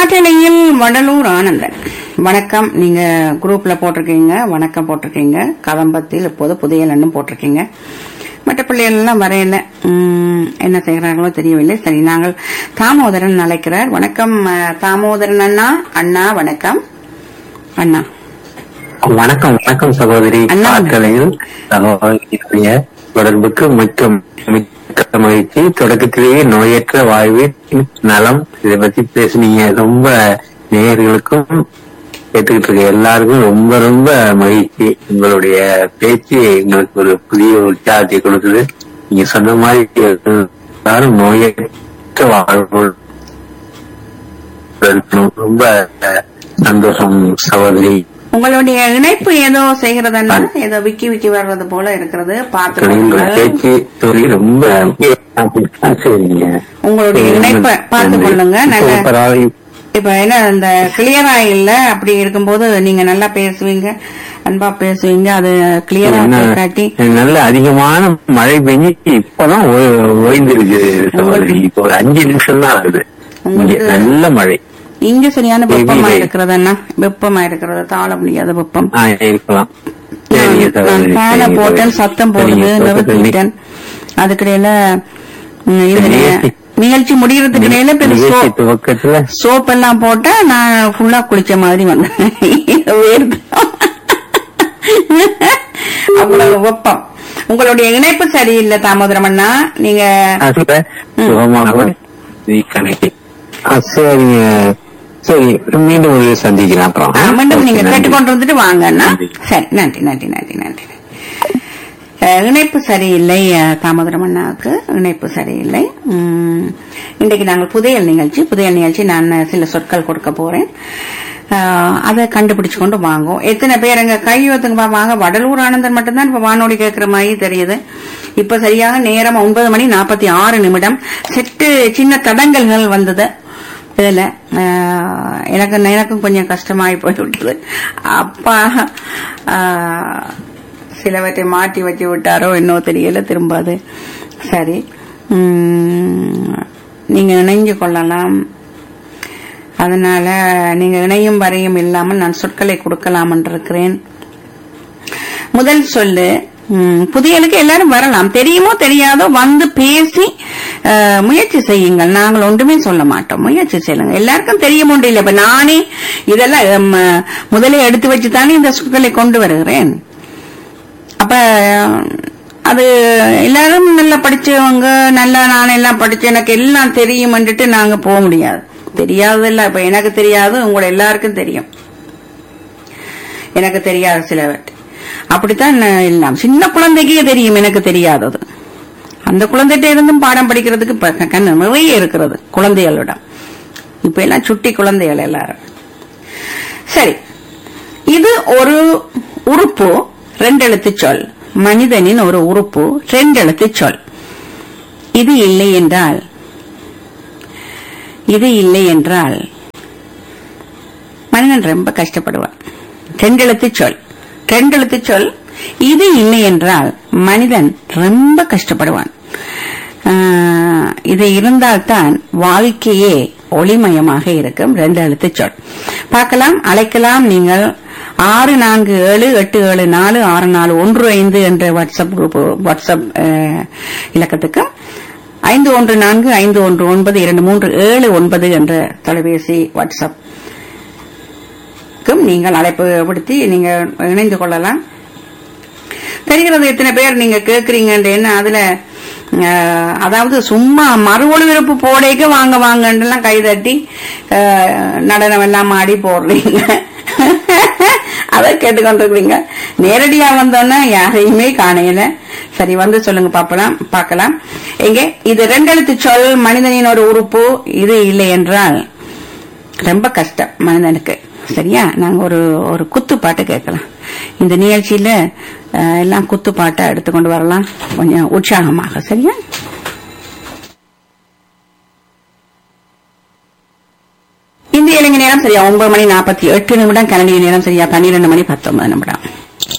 காற்றலையில் வடலூர் ஆனந்தன் வணக்கம் நீங்க குரூப்ல போட்டிருக்கீங்க வணக்கம் போட்டிருக்கீங்க கதம்பத்தில் இப்போது புதையல் எண்ணம் போட்டிருக்கீங்க மற்ற பிள்ளைகள் எல்லாம் வரையில உம், என்ன செய்கிறார்களோ தெரியவில்லை சரி நாங்கள் தாமோதரன் அழைக்கிறார் வணக்கம் அஹ், தாமோதரன் அண்ணா அண்ணா வணக்கம் அண்ணா வணக்கம் வணக்கம் சகோதரி அண்ணா. காற்றலையில் சகோதரிய தொடர்புக்கு மிக்க மிக்க மகிழ்ச்சி தொடக்கத்திலேயே நோயற்ற வாழ்வு நலம் இதை பத்தி பேசுனீங்க ரொம்ப நேயர்களுக்கும் கேட்டுக்கிட்டு இருக்க எல்லாருக்கும் ரொம்ப ரொம்ப மகிழ்ச்சி உங்களுடைய பேச்சு எங்களுக்கு ஒரு புதிய உற்சாகத்தை கொடுக்குது நீங்க சொன்ன மாதிரி எல்லாரும் நோயற்ற வாழ்வு இருக்கணும். ரொம்ப சந்தோஷம் சகோதரி உங்களுடைய இணைப்பு ஏதோ செய்கிறதா ஏதோ விக்கி விக்கி வர்றது போல இருக்கிறது தொழில் பார்த்து பேச்சு தொழில் ரொம்ப ஆ, சரிங்க உங்களுடைய இணைப்பை பார்த்து கொள்ளுங்க நல்ல சூப்பராக இப்ப என்ன இந்த கிளியரா இல்ல அப்படி இருக்கும்போது நீங்க நல்லா பேசுவீங்க அன்பா பேசுவீங்க அது கிளியரா என்ன, காட்டி நல்ல அதிகமான மழை பெஞ்சு இப்பதான் ஓ- ஓய்ந்திருக்கு சகோதரி இப்போ ஒரு அஞ்சு நிமிஷம் தான் ஆகுது இங்க உங்களுக்கு- நல்ல மழை இங்க சரியான வெப்பமா இல்லை. இருக்கிறது அண்ணா வெப்பமா இருக்கிறது தாழ முடியாத வெப்பம் ஆ, இருக்கலாம் சரிங்க நான் சகோதரி ஃபேனை சரிங்க போட்டேன் சகோதரி. சத்தம் சரிங்க, போடுது தொடக்கத்துல நிறுத்திட்டேன் அதுக்கிடையில ம், இது நிகழ்ச்சி- நிகழ்ச்சி முடியறதுக்கு இடையில பெரிய நிகழ்ச்சி சோப் துவக்கத்துல சோப் எல்லாம் போட்டா நான் ஃபுல்லா குளிச்ச மாதிரி வந்தேன் வேர்த்து. அவ்வளவு வெப்பம் உங்களுடைய இணைப்பு சரியில்லை தாமோதரம் அண்ணா நீங்க அதுல சுகமாக கணக்கு சரிங்க சரி மீண்டும் ஒரு சந்திக்கலாம் அப்புறம் ஆ, மீண்டும் நீங்க ஓகே, நன்றி. கேட்டுக்கொண்டு வந்துட்டு வாங்க அண்ணா நன்றி. சரி நன்றி நன்றி நன்றி நன்றி அஹ், இணைப்பு சரியில்லை அஹ், தாமோதரம் அண்ணாவுக்கு இணைப்பு சரியில்லை உம், இன்றைக்கு நாங்கள் புதையல் நிகழ்ச்சி புதையல் நிகழ்ச்சி நான் சில சொற்கள் கொடுக்க போறேன் அஹ், அதை கண்டுபிடிச்சு கொண்டு வாங்கும் எத்தனை பேர் எங்க கை வைத்துங்க பாப்பாங்க வடலூர் ஆனந்தன் மட்டும்தான் இப்ப வானொலி கேட்கிற மாதிரி தெரியுது இப்ப சரியாக நேரம் ஒன்பது மணி நாற்பத்தி ஆறு நிமிடம் செட்டு சின்ன தடங்கல்கள் வந்தது இதுல ஆஹ், எனக்கு எனக்கும் கொஞ்சம் கஷ்டமாயி போய்விட்டது அப்பா ஆஹ், சிலவற்றை மாற்றி வச்சு விட்டாரோ என்னவோ தெரியல திரும்ப அது சரி உம், நீங்க இணைஞ்சு கொள்ளலாம் அதனால நீங்க இணையும் வரையும் இல்லாமல் நான் சொற்களை கொடுக்கலாம் இருக்கிறேன் முதல் சொல்லு ம், புதியலுக்கு எல்லாரும் வரலாம் தெரியுமோ தெரியாதோ வந்து பேசி அஹ், முயற்சி செய்யுங்கள் நாங்கள் ஒன்றுமே சொல்ல மாட்டோம் முயற்சி செய்யுங்க எல்லாருக்கும் தெரிய முடியல இப்ப நானே இதெல்லாம் ம், முதலே எடுத்து வச்சு தானே இந்த சொற்களை கொண்டு வருகிறேன் அப்ப அது எல்லாரும் நல்லா படிச்சவங்க நல்லா நான் எல்லாம் படிச்சு எனக்கு எல்லாம் தெரியும்ன்றுட்டு நாங்க போக முடியாது தெரியாததில்ல இப்ப எனக்கு தெரியாது உங்களை எல்லாருக்கும் தெரியும் எனக்கு தெரியாது சிலவற்றை அப்படித்தான் நான் எல்லாம் சின்ன குழந்தைக்கே தெரியும் எனக்கு தெரியாதது அந்த குழந்தைகிட்ட இருந்தும் பாடம் படிக்கிறதுக்கு இப்ப க- கண்ணு நிறைய இருக்கிறது குழந்தைகளிடம் இப்ப எல்லாம் சுட்டி குழந்தைகள் எல்லாரும் சரி இது ஒரு உறுப்பு ரெண்டெழுத்து சொல் மனிதனின் ஒரு உறுப்பு ரெண்டெழுத்து சொல் இது இல்லை என்றால் இது இல்லை என்றால் மனிதன் ரொம்ப கஷ்டப்படுவான் ரெண்டெழுத்து சொல் ரெண்டெழுத்து சொல் இது இல்லை என்றால் மனிதன் ரொம்ப கஷ்டப்படுவான் ஆஹ், இது இருந்தால்தான் வாழ்க்கையே ஒளிமயமாக இருக்கும் ரெண்டு எழுத்து சொல் பார்க்கலாம் அழைக்கலாம் நீங்கள் ஆறு நான்கு ஏழு எட்டு ஏழு நாலு ஆறு நாலு ஒன்று ஐந்து என்ற வாட்ஸ்அப் குரூப் வாட்ஸ்அப் அஹ், இலக்கத்துக்கு ஐந்து ஒன்று நான்கு ஐந்து ஒன்று ஒன்பது இரண்டு மூன்று ஏழு ஒன்பது என்ற தொலைபேசி வாட்ஸ்அப் க்கும் நீங்கள் அழைப்பு விடுத்தி நீங்க இணைந்து கொள்ளலாம் தெரிகிறது எத்தனை பேர் நீங்க கேக்குறீங்கன்ற என்ன அதுல அஹ், அதாவது சும்மா மறு ஒளிபரப்பு போடைக்கு வாங்க வாங்கன்றெல்லாம் கைதட்டி அஹ், நடனம் எல்லாம் ஆடி போடுறீங்க அதை கேட்டுக்கொண்டிருக்கிறீங்க நேரடியா வந்தோன்னா யாரையுமே காணையில சரி வந்து சொல்லுங்க பாப்பலாம் பார்க்கலாம் எங்க இது ரெண்டெழுத்து சொல் மனிதனின் ஒரு உறுப்பு இது இல்லை என்றால் ரொம்ப கஷ்டம் மனிதனுக்கு சரியா நாங்க ஒரு ஒரு குத்து பாட்டு கேட்கலாம் இந்த நிகழ்ச்சியில அஹ், எல்லாம் குத்து பாட்டை எடுத்துக்கொண்டு வரலாம் கொஞ்சம் உற்சாகமாக சரியா இந்திய இலங்கை நேரம் சரியா ஒன்பது மணி நாற்பத்தி எட்டு நிமிடம் கனடிய நேரம் சரியா பன்னிரண்டு மணி பத்தொன்பது நிமிடம்